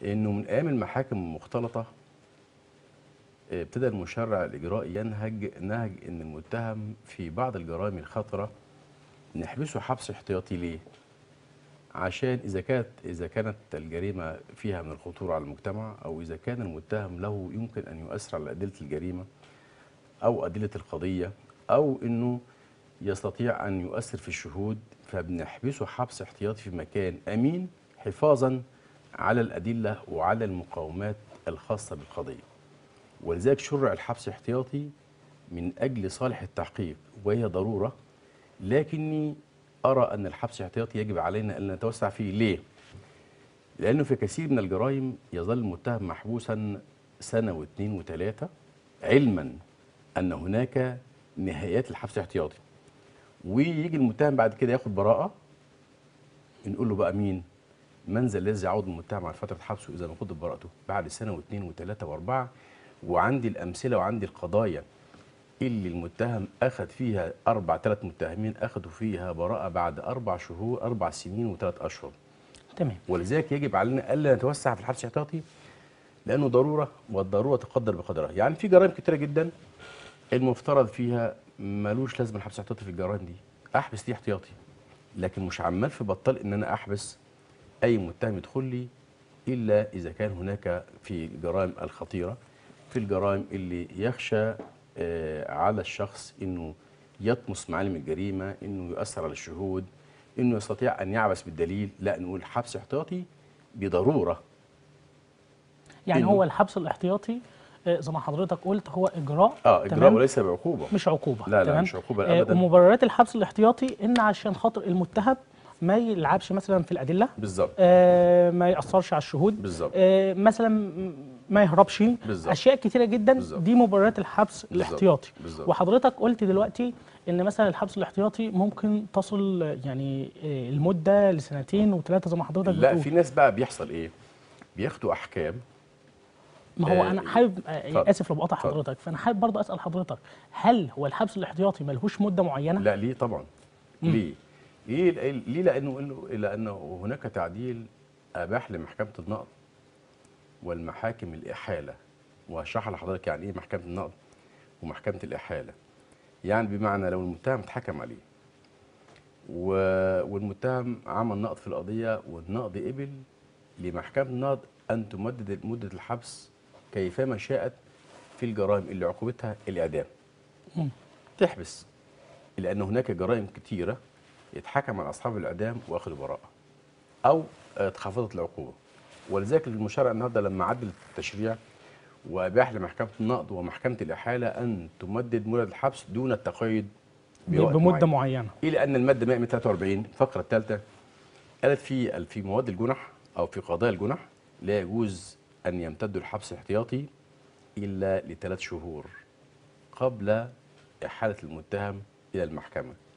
انه من ايام المحاكم المختلطه آه، ابتدى المشرع الاجرائي ينهج نهج ان المتهم في بعض الجرائم الخطره نحبسه حبس احتياطي ليه؟ عشان اذا كانت اذا كانت الجريمه فيها من الخطوره على المجتمع او اذا كان المتهم له يمكن ان يؤثر على ادله الجريمه او ادله القضيه او انه يستطيع ان يؤثر في الشهود فبنحبسه حبس احتياطي في مكان امين حفاظا على الادله وعلى المقومات الخاصه بالقضيه. ولذلك شرع الحبس احتياطي من اجل صالح التحقيق وهي ضروره لكني ارى ان الحبس الاحتياطي يجب علينا ان نتوسع فيه ليه؟ لانه في كثير من الجرائم يظل المتهم محبوسا سنه واثنين وثلاثه علما ان هناك نهايات الحبس الاحتياطي ويجي المتهم بعد كده ياخد براءه نقول له بقى مين؟ من ذا الذي يعود المتهم على فتره حبسه اذا ما قضت براءته بعد سنه واثنين وثلاثه واربعه وعندي الامثله وعندي القضايا اللي المتهم اخذ فيها اربع ثلاث متهمين اخذوا فيها براءه بعد اربع شهور اربع سنين وثلاث اشهر تمام ولذلك يجب علينا الا نتوسع في الحبس الاحتياطي لانه ضروره والضروره تقدر بقدرها يعني في جرائم كتيره جدا المفترض فيها ملوش لازمه الحبس الاحتياطي في الجرائم دي احبس دي احتياطي لكن مش عمال في بطال ان انا احبس اي متهم يدخل لي الا اذا كان هناك في الجرائم الخطيره في الجرائم اللي يخشى آه، على الشخص انه يطمس معالم الجريمه انه يؤثر على الشهود انه يستطيع ان يعبث بالدليل لا نقول حبس احتياطي بضروره يعني إنه- هو الحبس الاحتياطي آه، زي ما حضرتك قلت هو اجراء اه اجراء تمام؟ وليس بعقوبه مش عقوبه لا لا تمام؟ مش عقوبه آه، ابدا ومبررات الحبس الاحتياطي ان عشان خاطر المتهم ما يلعبش مثلا في الادله بالظبط آه، ما ياثرش على الشهود بالظبط. آه، مثلا م- ما يهربش بالظبط. اشياء كتيره جدا بالظبط. دي مبررات الحبس الاحتياطي بالظبط. وحضرتك قلت دلوقتي ان مثلا الحبس الاحتياطي ممكن تصل يعني آه، المده لسنتين وثلاثه زي ما حضرتك لا بتقول في ناس بقى بيحصل ايه بياخدوا احكام ما هو آه، انا حابب آه، اتفضل. اسف لو بقطع اتفضل. حضرتك فانا حابب برضه اسال حضرتك هل هو الحبس الاحتياطي ملهوش مده معينه لا ليه طبعا ليه ليه ليه لانه إنه- لانه هناك تعديل اباح لمحكمه النقض والمحاكم الاحاله وهشرح لحضرتك يعني ايه محكمه النقض ومحكمه الاحاله يعني بمعنى لو المتهم اتحكم عليه و... والمتهم عمل نقض في القضيه والنقض قبل لمحكمه النقض ان تمدد مده الحبس كيفما شاءت في الجرائم اللي عقوبتها الاعدام مم. تحبس لان هناك جرائم كتيره يتحكم على اصحاب الاعدام واخذوا براءه او آه، اتخفضت العقوبه ولذلك المشرع النهارده لما عدل التشريع واباح لمحكمه النقض ومحكمه الاحاله ان تمدد مدد الحبس دون التقيد بوقت بمده معين. معينه الى ان الماده 143 الفقره الثالثه قالت في في مواد الجنح او في قضايا الجنح لا يجوز ان يمتد الحبس الاحتياطي الا لثلاث شهور قبل احاله المتهم الى المحكمه